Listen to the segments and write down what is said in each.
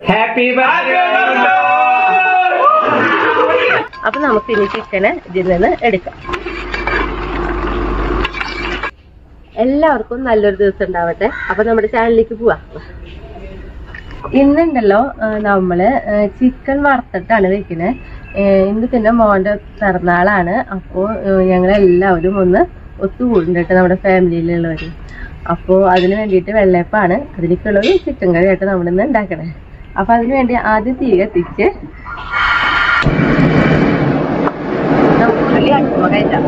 Happy birthday അപ്പൊ നമുക്ക് ഇനി ചിക്കന് ഇതിൽ നിന്ന് എടുക്കാം എല്ലാവർക്കും നല്ലൊരു ദിവസം ഉണ്ടാവട്ടെ അപ്പൊ നമ്മുടെ ചാനലിലേക്ക് പോവാം ഇന്നുണ്ടല്ലോ ആ, നമ്മള് ചിക്കൻ വറുത്തിട്ടാണ് വെക്കുന്നത് ഇന്ന് പിന്നെ മോന്റെ പിറന്നാളാണ് അപ്പോ ഞങ്ങൾ എല്ലാവരും ഒന്ന് ഒത്തുകൂടുന്നുണ്ട് നമ്മുടെ ഫാമിലിയിലുള്ളവര് അപ്പോ അതിന് വേണ്ടിയിട്ട് വെള്ളയപ്പാണ് അതിലേക്കുള്ളത് ചിക്കൻ കറിയായിട്ട് നമ്മളിന്ന് ഉണ്ടാക്കണേ അപ്പൊ അതിന് വേണ്ടി ആദ്യം തീ കത്തിച്ച് നമുക്ക് ഉരുളി അടുപ്പ കയറ്റാം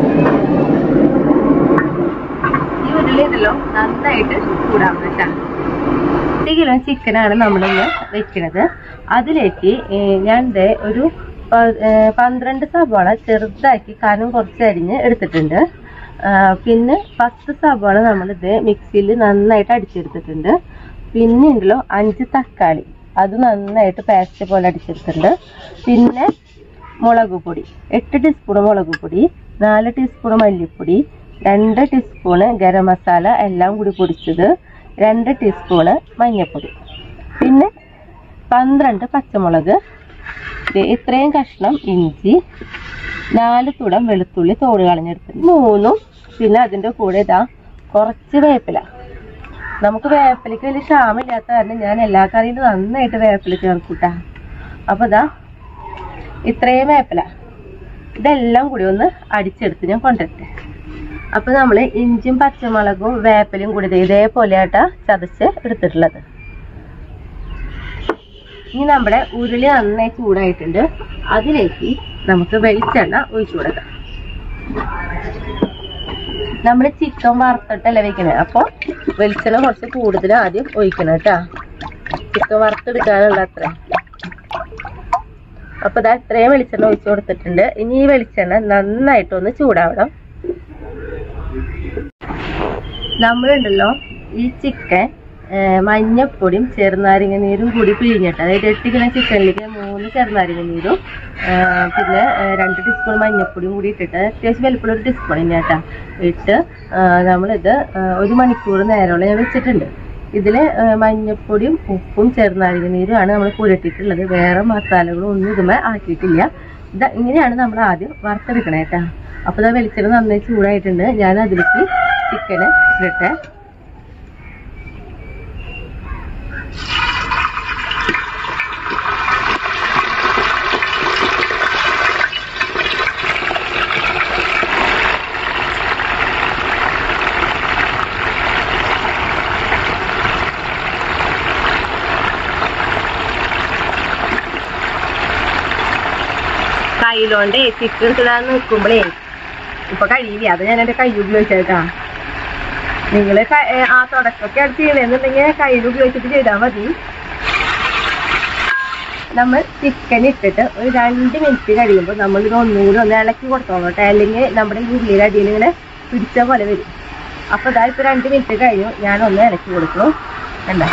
ഈ ഉരുളി ഉണ്ടല്ലോ നന്നായിട്ട് ചൂടാവണം കേട്ടാ എട്ട് കിലോ ചിക്കനാണ് നമ്മളിന്ന് വെക്കുന്നത് അതിലേക്ക് ഏർ ഞാൻ ദേ ഒരു പ- ഏർ പന്ത്രണ്ട് സവാള ചെറുതാക്കി കനം കുറച്ച് അരിഞ്ഞ് എടുത്തിട്ടുണ്ട് ആ, പിന്നെ പത്ത് സവാള നമ്മളിത് മിക്സിയിൽ നന്നായിട്ട് അടിച്ചെടുത്തിട്ടുണ്ട് പിന്നെ ഉണ്ടല്ലോ അഞ്ച് തക്കാളി അത് നന്നായിട്ട് പേസ്റ്റ് പോലെ അടിച്ചെടുത്തിട്ടുണ്ട് പിന്നെ മുളക് പൊടി എട്ട് ടീസ്പൂൺ മുളക് പൊടി നാല് ടീസ്പൂൺ മല്ലിപ്പൊടി രണ്ട് ടീസ്പൂണ് ഗരം മസാല എല്ലാം കൂടി പൊടിച്ചത് രണ്ട് ടീസ്പൂണ് മഞ്ഞൾപ്പൊടി പിന്നെ പന്ത്രണ്ട് പച്ചമുളക് ദേ ഇത്രയും കഷ്ണം ഇഞ്ചി നാല് തുടം വെളുത്തുള്ളി തോട് കളഞ്ഞെടുത്തിട്ടുണ്ട് മൂന്നും പിന്നെ അതിൻ്റെ കൂടെ ഇതാ കുറച്ച് വേപ്പില നമുക്ക് വേപ്പിലയ്ക്ക് വലിയ ക്ഷാമില്ലാത്ത കാരണം ഞാൻ എല്ലാ കറിയിലും നന്നായിട്ട് വേപ്പില ചേർക്കൂട്ടാ അപ്പൊ ഇതാ ഇത്രയും വേപ്പില ഇതെല്ലാം കൂടി ഒന്ന് അടിച്ചെടുത്ത് ഞാൻ കൊണ്ടുവരട്ടെ അപ്പൊ നമ്മൾ ഇഞ്ചും പച്ചമുളകും വേപ്പിലും കൂടി ദേ ഇതേപോലെയാട്ടാ ചതച്ച് എടുത്തിട്ടുള്ളത് ഇനി നമ്മുടെ ഉരുളി നന്നായി ചൂടായിട്ടുണ്ട് അതിലേക്ക് നമുക്ക് വെളിച്ചെണ്ണ ഒഴിച്ചു കൊടുക്കാം നമ്മൾ ചിക്കൻ വറുത്തിട്ടല്ലേ വെക്കണേ അപ്പൊ വെളിച്ചെണ്ണ കുറച്ച് കൂടുതൽ ആദ്യം ഒഴിക്കണം കേട്ടാ ചിക്കൻ വറുത്തെടുക്കാനുള്ള അത്ര അപ്പൊ ഇതാ ഇത്രയും വെളിച്ചെണ്ണ ഒഴിച്ചു കൊടുത്തിട്ടുണ്ട് ഇനി ഈ വെളിച്ചെണ്ണ നന്നായിട്ടൊന്ന് ചൂടാവണം നമ്മളുണ്ടല്ലോ ഈ ചിക്കൻ മഞ്ഞപ്പൊടിയും ചെറുനാരങ്ങ നീരും കൂടി പിഴിഞ്ഞിട്ട് അതായത് എട്ട് കിലോ ചിക്കനിലേക്ക് മൂന്ന് ചെറുനാരങ്ങ നീരും ആ, പിന്നെ ആ, രണ്ട് ടീസ്പൂൺ മഞ്ഞപ്പൊടിയും കൂടി ഇട്ടിട്ട് അത്യാവശ്യം വലുപ്പമുള്ള ഒരു ടീസ്പൂൺ തന്നെയാട്ടാ ഇട്ട് ആ, നമ്മളിത് ആ, ഒരു മണിക്കൂർ നേരമുള്ള ഞാൻ വെച്ചിട്ടുണ്ട് ഇതിൽ മഞ്ഞപ്പൊടിയും ഉപ്പും ചെറുനാരങ്ങ നീരുമാണ് നമ്മൾ പുരട്ടിയിട്ടുള്ളത് വേറെ മസാലകളും ഒന്നും ഇതുമേ ആക്കിയിട്ടില്ല ഇതാ ഇങ്ങനെയാണ് നമ്മൾ ആദ്യം വറുത്തെടുക്കണേ കേട്ടാ അപ്പോൾ ഇതാ വെളിച്ചെണ്ണ നന്നായി ചൂടായിട്ടുണ്ട് ഞാൻ അതിലേക്ക് ചിക്കന് ഇടട്ടെ കയ്യിലോണ്ട് ചിക്കൻ ഇടാൻ നിൽക്കുമ്പോഴേ ഇപ്പൊ കഴിയില്ല അത് ഞാൻ എന്റെ കൈ ഉപയോഗിച്ചേട്ടാ നിങ്ങള് ക- ഏ, ആ തുടക്കമൊക്കെ അത് ചെയ്യണമെന്നുണ്ടെങ്കിൽ കയ്യിൽ ഉപയോഗിച്ചിട്ട് ചെയ്താൽ മതി നമ്മൾ ചിക്കൻ ഇട്ടിട്ട് ഒരു രണ്ട് മിനിറ്റ് കഴിയുമ്പോൾ നമ്മൾ ഇത് ഒന്നുകൂടി ഒന്ന് ഇളക്കി കൊടുത്തോളൂ കേട്ടോ അല്ലെങ്കിൽ നമ്മുടെ ഈ ഉള്ളിയുടെ അടിയിൽ ഇങ്ങനെ പിടിച്ച പോലെ വരും അപ്പൊ ഇതാ ഇപ്പൊ രണ്ട് മിനിറ്റ് കഴിഞ്ഞു ഞാൻ ഒന്ന് ഇളക്കി കൊടുക്കും കണ്ട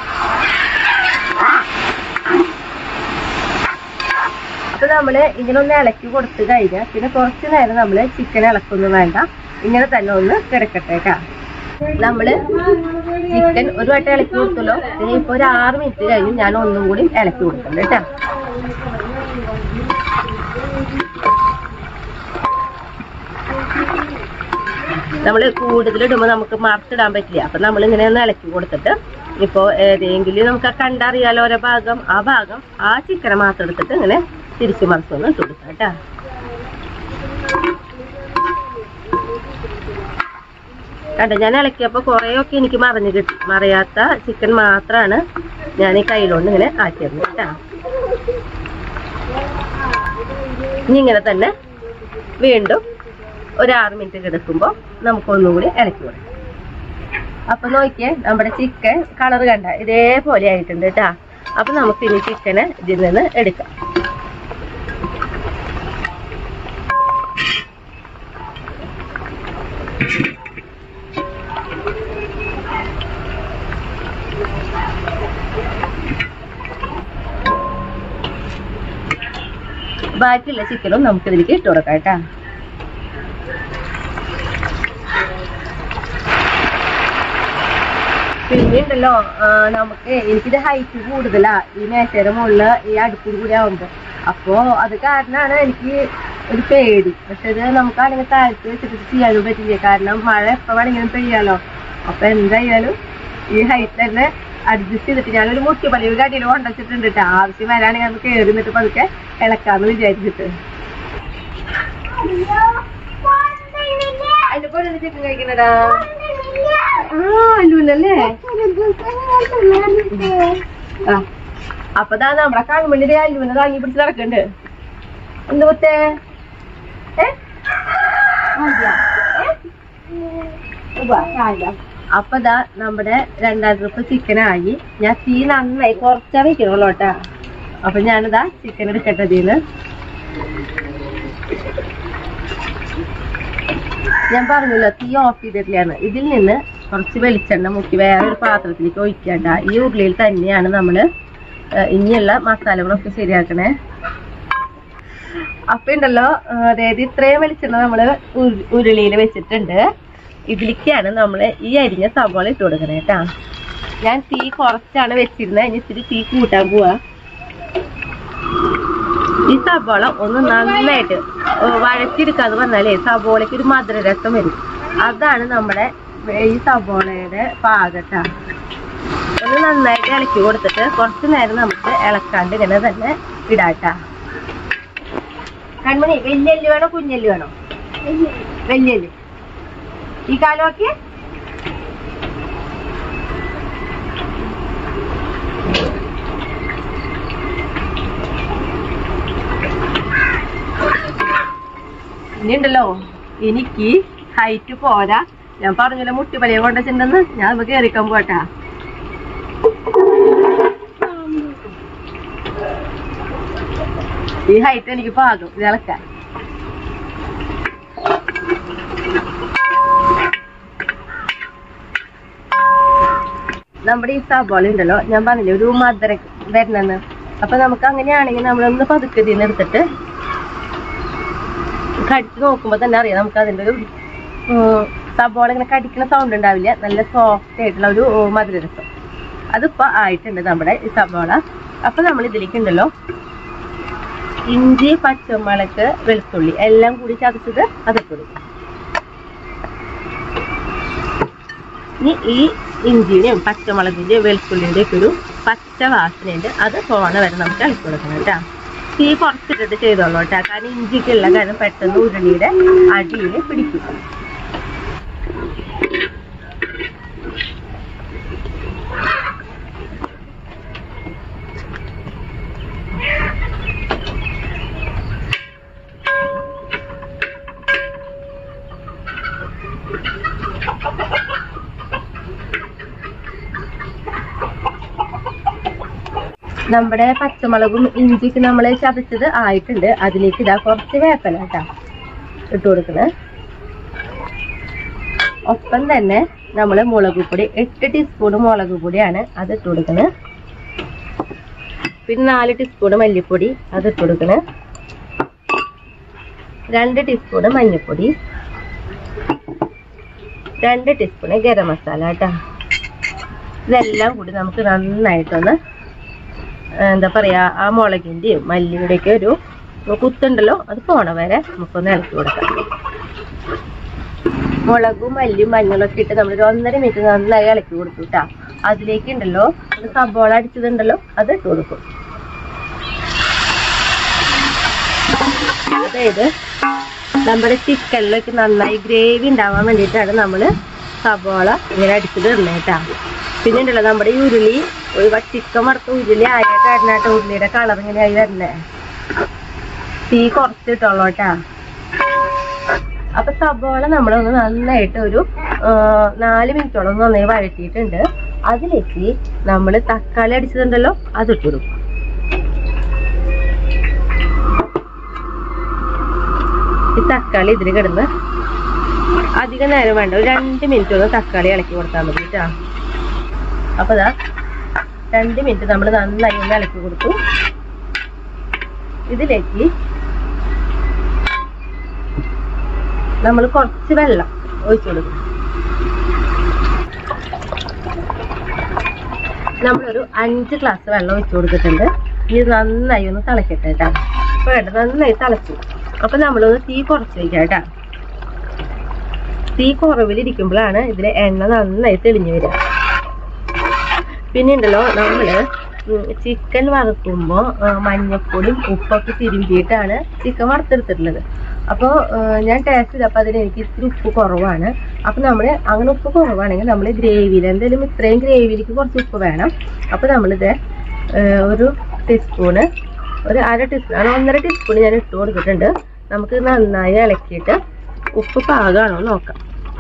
അപ്പൊ നമ്മള് ഇങ്ങനെ ഒന്ന് ഇളക്കി കൊടുത്തു കഴിഞ്ഞാൽ പിന്നെ കുറച്ച് നേരം നമ്മള് ചിക്കൻ ഇളക്കൊന്നും വേണ്ട ഇങ്ങനെ തന്നെ ഒന്ന് കിടക്കട്ടെ കേട്ടാ നമ്മള് ചിക്കൻ ഒരു വട്ടം ഇളക്കി കൊടുത്തല്ലോ ഇനി ഇപ്പൊ ഒരു ആറ് മിനിറ്റ് കഴിഞ്ഞ് ഞാൻ ഒന്നും കൂടി ഇളക്കി കൊടുക്കണം കേട്ടാ നമ്മള് കൂടുതൽ ഇടുമ്പോൾ നമുക്ക് മറത്തിടാൻ പറ്റില്ല അപ്പൊ നമ്മൾ ഇങ്ങനെ ഒന്ന് ഇളക്കി കൊടുത്തിട്ട് ഇപ്പോ ഏതെങ്കിലും നമുക്ക് ആ കണ്ടറിയാലോ ഓരോ ഭാഗം ആ ഭാഗം ആ ചിക്കനെ മാത്രം എടുത്തിട്ട് ഇങ്ങനെ തിരിച്ചു മറിച്ചൊന്ന് ഇട്ട് കൊടുക്കാം കേട്ടാ കണ്ടോ ഞാൻ ഇളക്കിയപ്പോ കുറേയൊക്കെ എനിക്ക് മറിഞ്ഞു കിട്ടി മറിയാത്ത ചിക്കൻ മാത്രമാണ് ഞാൻ ഈ കയ്യിലോണ്ട് ഇങ്ങനെ ആക്കിയത് കേട്ടാ ഇനി ഇങ്ങനെ തന്നെ വീണ്ടും ഒരു ആറ് മിനിറ്റ് കിടക്കുമ്പോൾ നമുക്ക് ഒന്നും കൂടി ഇളക്കി കൊടുക്കാം അപ്പൊ നോക്കിയേ നമ്മുടെ ചിക്കൻ കളർ കണ്ട ഇതേപോലെ ആയിട്ടുണ്ട് കേട്ടാ അപ്പൊ നമുക്ക് ഇനി ചിക്കന് ഇതിൽ നിന്ന് എടുക്കാം ബാക്കിയുള്ള ചിക്കനും നമുക്ക് ഇതിലേക്ക് ഇട്ട് കൊടുക്കാം കേട്ടാ പിന്നെ ഉണ്ടല്ലോ ആ, നമുക്ക് എനിക്കിത് ഹൈറ്റ് കൂടുതലാ ഈ മേശയുടെ മുകളില് ഈ അടുപ്പിൽ കൂടി ആവുമ്പോ അപ്പോ അത് കാരണമാണ് എനിക്ക് ഒരു പേടി പക്ഷെ ഇത് നമുക്കാണെങ്കിൽ താഴത്ത് വെച്ചിട്ട് ചെയ്യാനും പറ്റില്ല കാരണം മഴ എപ്പോ വേണമെങ്കിലും പെയ്യാലോ അപ്പൊ എന്തായാലും ഈ ഹൈറ്റ് തന്നെ അഡ്ജസ്റ്റ് ചെയ്തിട്ട് ഞാനൊരു മുട്ടിപ്പള്ളിയുടെ അടിയിൽ കൊണ്ടുവച്ചിട്ടുണ്ട് കേട്ടോ ആവശ്യം വരാണെങ്കിൽ അത് കയറി നിന്നിട്ട് പതുക്കെ ഇളക്കാന്ന് വിചാരിച്ചിട്ട് അതിന്റെ പോലെ ചിക്കൻ കഴിക്കണടാ ആ അല്ലൂന്നല്ലേ ആ അപ്പൊ ദാ നമ്മുടെ കൺമണിയുടെ അല്ലുവിനെ താങ്ങി പിടിച്ച് നടക്കണ്ട് എന്ത് കുത്തേ ഏ? മതിയാ? ഏ? ഉവ്വ, ആയില്ല. അപ്പൊ ദാ നമ്മുടെ രണ്ടാം ട്രിപ്പ് ചിക്കൻ ആയി ഞാൻ തീ നന്നായി കുറച്ചാ വെക്കണുള്ളൂ കേട്ടാ അപ്പൊ ഞാനിതാ ചിക്കൻ എടുക്കട്ടെ ഇതിന്ന് ഞാൻ പറഞ്ഞല്ലോ തീ ഓഫ് ചെയ്തിട്ടില്ലാണ് ഇതിൽ നിന്ന് കുറച്ച് വെളിച്ചെണ്ണ മുക്കി വേറെ ഒരു പാത്രത്തിലേക്ക് ഒഴിക്കണ്ട ഈ ഉരുളിയിൽ തന്നെയാണ് നമ്മള് ഏഹ് ഇനിയുള്ള മസാലകളൊക്കെ ശരിയാക്കണേ അപ്പൊ ഉണ്ടല്ലോ ഏഹ് അതായത് ഇത്രയും വെളിച്ചെണ്ണ നമ്മള് ഉരുളിയിൽ വെച്ചിട്ടുണ്ട് ഇതിലേക്കാണ് നമ്മള് ഈ അരിഞ്ഞ സവാള ഇട്ട് കൊടുക്കണേ കേട്ടാ ഞാൻ തീ കുറച്ചാണ് വെച്ചിരുന്നത് ഇനി ഇത്തിരി തീ കൂട്ടാൻ പോവാ ഈ സബോള ഒന്ന് നന്നായിട്ട് ഏഹ് വഴറ്റിയെടുക്കാന്ന് പറഞ്ഞാലേ സബോളയ്ക്ക് ഒരു മധുരരസം വരും അതാണ് നമ്മുടെ ഈ സബോളയുടെ പാകട്ട ഒന്ന് നന്നായിട്ട് ഇളക്കി കൊടുത്തിട്ട് കുറച്ച് നേരം നമുക്ക് ഇളക്കാണ്ട് ഇങ്ങനെ തന്നെ ഇടാട്ടാ കൺമണി വലിയല്ലി വേണോ കുഞ്ഞല്ലി വേണോ വലിയല്ലി ഈ കാലമൊക്കെ ഇനിയുണ്ടല്ലോ എനിക്ക് ഹൈറ്റ് പോരാ ഞാൻ പറഞ്ഞല്ലോ മുട്ടിപ്പലയെ കൊണ്ടുവച്ചിട്ടുണ്ടെന്ന് ഞാൻ അത് കയറിക്കാൻ പോട്ടാ ഈ ഹൈറ്റ് എനിക്ക് പാകും ഇത് ഇളക്കാൻ നമ്മുടെ ഈ സബോള ഉണ്ടല്ലോ ഞാൻ പറഞ്ഞില്ലേ ഒരു മധുര വരണെന്ന് അപ്പൊ നമുക്ക് അങ്ങനെയാണെങ്കിൽ നമ്മളൊന്ന് പതുക്കെ ഇതിന്ന് എടുത്തിട്ട് കടിച്ച് നോക്കുമ്പോ തന്നെ അറിയാം നമുക്ക് അതിന്റെ ഒരു ഉം, സബോള ഇങ്ങനെ കടിക്കുന്ന സൗണ്ട് ഉണ്ടാവില്ല നല്ല സോഫ്റ്റ് ആയിട്ടുള്ള ഒരു ഉം, മധുരരസം അതിപ്പോ ആയിട്ടുണ്ട് നമ്മുടെ ഈ സബോള അപ്പൊ നമ്മൾ ഇതിലേക്ക് ഉണ്ടല്ലോ ഇഞ്ചി പച്ചമുളക് വെളുത്തുള്ളി എല്ലാം കൂടി ചതച്ചത് അതിട്ട് കൊടുക്കും ഇനി ഈ ഇഞ്ചിയുടെയും പച്ചമുളകിന്റെയും വെളുത്തുള്ളിന്റെയും ഒക്കെ ഒരു പച്ച വാസനയുണ്ട് അത് പോണ വരെ നമുക്ക് ഇളക്കി കൊടുക്കണം കേട്ടോ തീ കുറച്ചിട്ടിട്ട് ചെയ്തോളൂ കേട്ടോ കാരണം ഇഞ്ചിക്കുള്ള കാരണം പെട്ടെന്ന് ഉരുളിയുടെ അടിയിൽ പിടിക്കും നമ്മുടെ പച്ചമുളകും ഇഞ്ചിക്ക് നമ്മൾ ചതച്ചത് ആയിട്ടുണ്ട് അതിലേക്ക് ഇതാ കുറച്ച് വേപ്പല കേട്ടോ ഇട്ട് കൊടുക്കുന്നത് ഒപ്പം തന്നെ നമ്മൾ മുളക് പൊടി എട്ട് ടീസ്പൂൺ മുളക് പൊടിയാണ് അത് ഇട്ട് കൊടുക്കുന്നത് പിന്നെ നാല് ടീസ്പൂൺ മല്ലിപ്പൊടി അത് ഇട്ട് കൊടുക്കുന്നത് രണ്ട് ടീസ്പൂൺ മഞ്ഞൾപ്പൊടി രണ്ട് ടീസ്പൂൺ ഗരം മസാല കേട്ടോ ഇതെല്ലാം കൂടി നമുക്ക് നന്നായിട്ടൊന്ന് ആ, എന്താ പറയാ ആ മുളകിന്റെയും മല്ലിയുടെയൊക്കെ ഒരു കുത്തുണ്ടല്ലോ അത് പോണ വരെ നമുക്കൊന്ന് ഇളക്കി കൊടുക്കാം മുളകും മല്ലിയും മഞ്ഞളൊക്കെ ഇട്ട് നമ്മൾ ഒരു ഒന്നര മിനിറ്റ് നന്നായി ഇളക്കി കൊടുത്തു കേട്ടാ അതിലേക്ക് ഉണ്ടല്ലോ ഒരു സബോള അടിച്ചതുണ്ടല്ലോ അത് ഇട്ട് കൊടുക്കും അതായത് നമ്മുടെ ചിക്കനിലേക്ക് നന്നായി ഗ്രേവി ഉണ്ടാവാൻ വേണ്ടിയിട്ടാണ് നമ്മൾ സബോള ഇങ്ങനെ അടിച്ചത് ഇടുന്നത് കേട്ടാ പിന്നെ ഉണ്ടല്ലോ നമ്മുടെ ഈ ഉരുളി ഒരു വ- ചിക്കൻ വറുത്ത ഉരുളി ആയ കാരണായിട്ട് ഉരുളിയുടെ കളർ ഇങ്ങനെ ആയി വരണേ തീ കുറച്ചിട്ടുള്ളൂ കേട്ടാ അപ്പൊ സബോള നമ്മളൊന്ന് നന്നായിട്ട് ഒരു ആ, നാല് മിനിറ്റോളം ഒന്ന് നന്നായി വഴറ്റിയിട്ടുണ്ട് അതിലേക്ക് നമ്മൾ തക്കാളി അടിച്ചതുണ്ടല്ലോ അതിട്ട് കൊടുക്കും ഈ തക്കാളി ഇതിൽ കിടന്ന് അധികം നേരം വേണ്ട ഒരു രണ്ട് മിനിറ്റ് ഒന്ന് തക്കാളി ഇളക്കി കൊടുത്താൽ മതി കേട്ടോ അപ്പൊ ദാ രണ്ട് മിനിറ്റ് നമ്മൾ നന്നായി ഒന്ന് ഇളക്കി കൊടുത്തു ഇതിലേക്ക് നമ്മൾ കുറച്ച് വെള്ളം ഒഴിച്ചു കൊടുക്കും നമ്മളൊരു അഞ്ച് ഗ്ലാസ് വെള്ളം ഒഴിച്ചു കൊടുത്തിട്ടുണ്ട് ഇത് നന്നായി ഒന്ന് തിളക്കട്ടെ കേട്ടോ അപ്പൊ കേട്ടോ നന്നായി തിളച്ചു അപ്പൊ നമ്മളൊന്ന് തീ കുറച്ച് വയ്ക്കാം കേട്ടോ തീ കുറവിലിരിക്കുമ്പോഴാണ് ഇതിലെ എണ്ണ നന്നായി തെളിഞ്ഞു വരിക പിന്നെ ഉണ്ടല്ലോ നമ്മള് ചിക്കൻ വറുക്കുമ്പോൾ മഞ്ഞപ്പൊടിയും ഉപ്പൊക്കെ തിരുമ്പിയിട്ടാണ് ചിക്കൻ വറുത്തെടുത്തിട്ടുള്ളത് അപ്പോൾ ഞാൻ ടേസ്റ്റ് ചെയ്തപ്പോൾ അതിന് എനിക്ക് ഇത്തിരി ഉപ്പ് കുറവാണ് അപ്പോൾ നമ്മൾ അങ്ങനെ ഉപ്പ് കുറവാണെങ്കിൽ നമ്മൾ ഗ്രേവിയിൽ എന്തെങ്കിലും ഇത്രയും ഗ്രേവിയിലേക്ക് കുറച്ച് ഉപ്പ് വേണം അപ്പോൾ നമ്മളിത് ഏഹ്, ഒരു ടീസ്പൂണ് ഒരു അര ടീസ്പൂൺ ആണ് ഒന്നര ടീസ്പൂൺ ഞാൻ ഇട്ട് കൊടുത്തിട്ടുണ്ട് നമുക്ക് നന്നായി ഇളക്കിയിട്ട് ഉപ്പ് പാകമാണോ എന്ന് നോക്കാം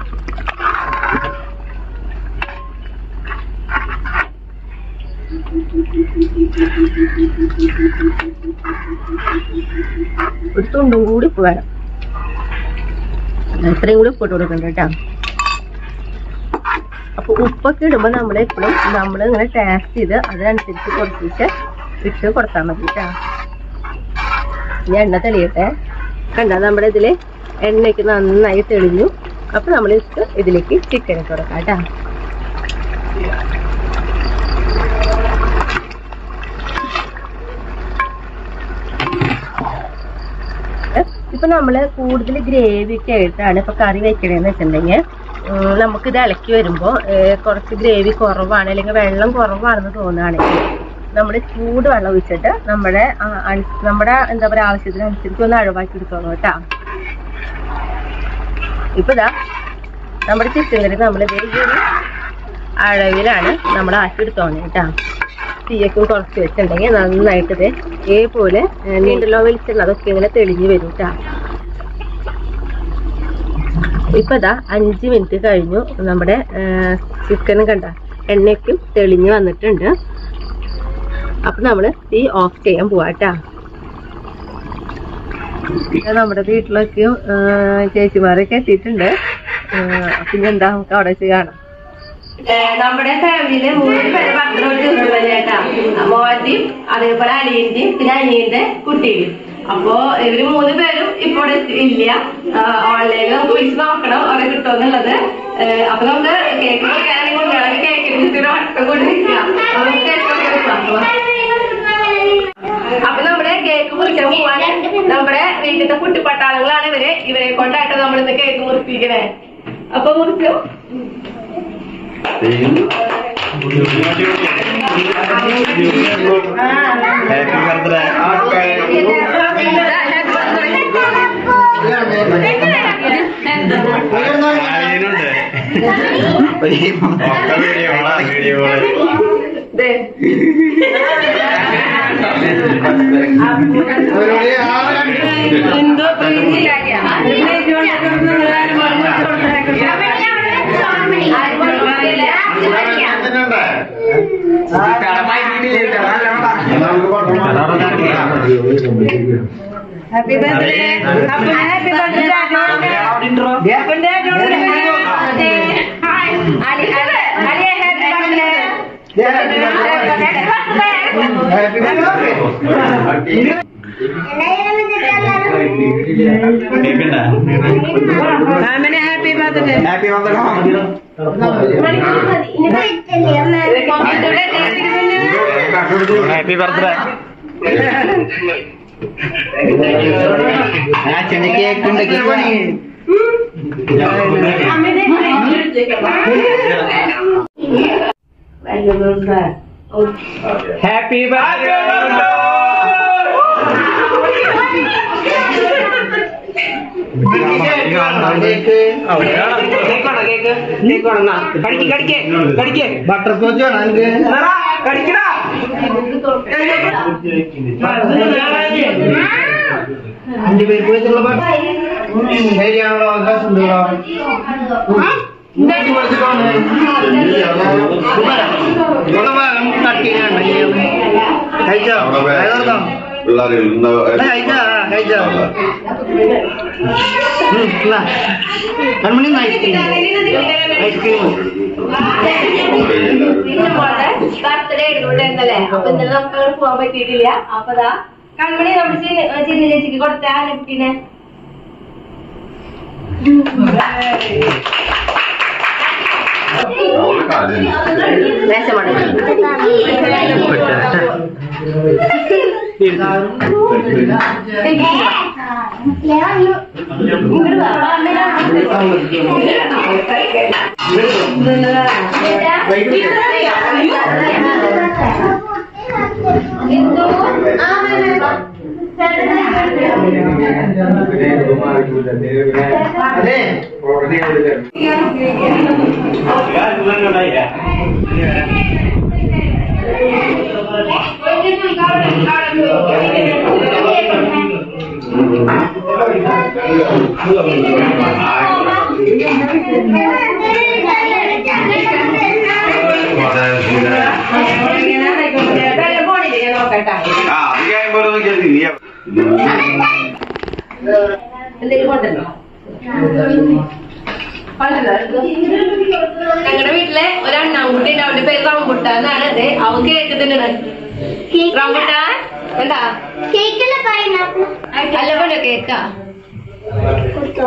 ഒരു തുണ്ടും കൂടി ഉപ്പ് വേണം ഇത്രയും കൂടി ഉപ്പിട്ട് കൊടുക്കണ്ട കേട്ടോ അപ്പൊ ഉപ്പൊക്കെ ഇടുമ്പോ നമ്മൾ എപ്പോഴും നമ്മൾ ഇങ്ങനെ ടേസ്റ്റ് ചെയ്ത് അതിനനുസരിച്ച് കുറച്ചിട്ട് ഇട്ട് കൊടുത്താൽ മതി കേട്ടോ ഇനി എണ്ണ തെളിയട്ടെ കണ്ട നമ്മുടെ ഇതില് എണ്ണയ്ക്ക് നന്നായി തെളിഞ്ഞു അപ്പൊ നമ്മൾ ഇതിലേക്ക് ചിക്കൻ ഇട്ട് കൊടുക്കാം കേട്ടോ ഇപ്പൊ നമ്മള് കൂടുതൽ ഗ്രേവി ഒക്കെ ആയിട്ടാണ് ഇപ്പൊ കറി വെക്കണേന്ന് വെച്ചിട്ടുണ്ടെങ്കിൽ ഉം, നമുക്കിത് ഇളക്കി വരുമ്പോ ഏഹ്, കുറച്ച് ഗ്രേവി കുറവാണ് അല്ലെങ്കിൽ വെള്ളം കുറവാണെന്ന് തോന്നുകയാണെങ്കിൽ നമ്മൾ ചൂട് വെള്ളം ഒഴിച്ചിട്ട് നമ്മുടെ ആ, അൻ- നമ്മുടെ എന്താ പറയാ ആവശ്യത്തിനനുസരിച്ച് ഒന്ന് അഴവാക്കി എടുത്തോളൂ കേട്ടാ ഇപ്പൊ ഇതാ നമ്മുടെ ചിക്കൻ കറി നമ്മൾ ഈ ഒരു അളവിലാണ് നമ്മൾ ആക്കി എടുത്തോളൂ കേട്ടാ തീയൊക്കെ കുറച്ച് വെച്ചിട്ടുണ്ടെങ്കിൽ നന്നായിട്ട് ഇത് ഇതേപോലെ നീണ്ടല്ലോ വെളിച്ചെണ്ണ അതൊക്കെ ഇങ്ങനെ തെളിഞ്ഞു വരും കേട്ടാ ഇപ്പൊ ഇതാ അഞ്ച് മിനിറ്റ് കഴിഞ്ഞു നമ്മുടെ ചിക്കനും കണ്ട എണ്ണയ്ക്കും തെളിഞ്ഞു വന്നിട്ടുണ്ട് അപ്പൊ നമ്മള് തീ ഓഫ് ചെയ്യാൻ പോവാട്ടാ നമ്മുടെ വീട്ടിലൊക്കെയും ആ, ചേച്ചിമാരൊക്കെ എത്തിയിട്ടുണ്ട് ആ, പിന്നെ എന്താ നമുക്ക് അവിടെ വെച്ച് കാണാം നമ്മുടെ ഫാമിലിയില് മൂന്ന് പേര് ഭക്ഷണം ഒരു ചേട്ടാ മോന്റെയും അതേപോലെ അനിയന്റെയും പിന്നെ അനിയന്റെ കുട്ടിയും അപ്പോ ഇവര് മൂന്ന് പേരും ഇപ്പൊ ഇവിടെ ഇല്ല ഓൺലൈനിൽ നമുക്ക് വിളിച്ച് നോക്കണം അവരെ കിട്ടുമെന്നുള്ളത് ഏഹ് അപ്പൊ നമുക്ക് കേക്ക് മുറിക്കാണെങ്കിൽ കുട്ടികളൊക്കെ കേക്കിന് ചുറ്റും വട്ടം കൊണ്ട് നിൽക്കുക അപ്പൊ നമുക്ക് കേക്ക് മുറിക്കാൻ പോവാം. അപ്പൊ നമ്മുടെ കേക്ക് മുറിക്കാൻ പോവാണ് നമ്മുടെ വീട്ടിലത്തെ കുട്ടിപ്പട്ടാളങ്ങളാണ് ഇവര് ഇവരെ കൊണ്ടായിട്ട് നമ്മൾ ഇന്ന് കേക്ക് മുറിപ്പിക്കണേ അപ്പൊ മുറിച്ചു ഹാപ്പി ബർത്ത്ഡേ അതിനുണ്ട് ഒക്കെ വീഡിയോകളാ വീഡിയോകള് ദേ. എന്തോ പ്രീതിയിലാക്കിയ. Happy birthday happy birthday Ali Ali Ali happy കേക്കണ്ട happy birthday happy birthday happy birthday ആ ചെറിയ കേക്ക് ഉണ്ട് cake happy birthday butter scotch അഞ്ചു പേര് പോയിട്ടുള്ള ശരിയാണല്ലോ രസമുണ്ടല്ലോ കഴിച്ചോ കഴിച്ചോ പിള്ളേർ കഴിച്ചോ കഴിച്ചോ കൺമണി ഐസ്ക്രീം ഐസ്ക്രീം ബർത്ത്ഡേ ഇടുന്നുണ്ടല്ലേ അപ്പൊ ഇന്നലെ നമുക്ക് അങ്ങോട്ട് പോകാൻ പറ്റിയിട്ടില്ല അപ്പൊ ദാ കൺമണി നമ്മുടെ ചിന്ന ചിന്ന ചേച്ചിക്ക് കൊടുത്ത ആ കുട്ടീനെ ലേശമാണ് അതെ എന്തെങ്കിലും കൊണ്ടല്ലോ ഞങ്ങളുടെ വീട്ടിലെ ഒരു അണ്ണാൻകുട്ടി ഉണ്ട് അവന്റെ പേര് റംബുട്ട എന്നാണ് അതെ അവൻ കേക്ക് തിന്നണ റംബുട്ടാൻ എന്താ കേക്കില് പൈനാപ്പിൾ അല്ല പോലെ കേക്കാ കൊടുത്തോ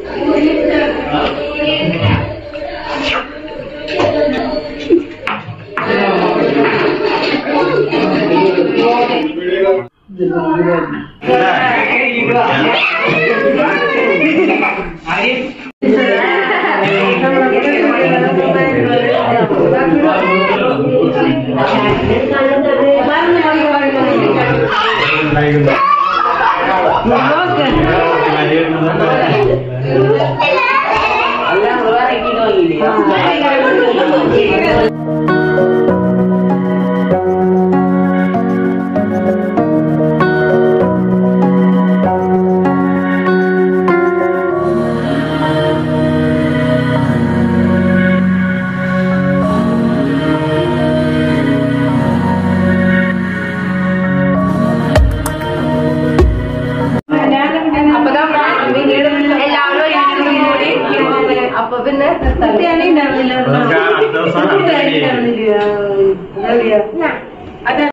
അപ്പൊ നമ്മള് എല്ലാവരും ഒരുമിച്ച് കൂടി അപ്പൊ പിന്നെ നമുക്ക് അടുത്ത ദിവസം അടുത്ത വീഡിയോ. അതെ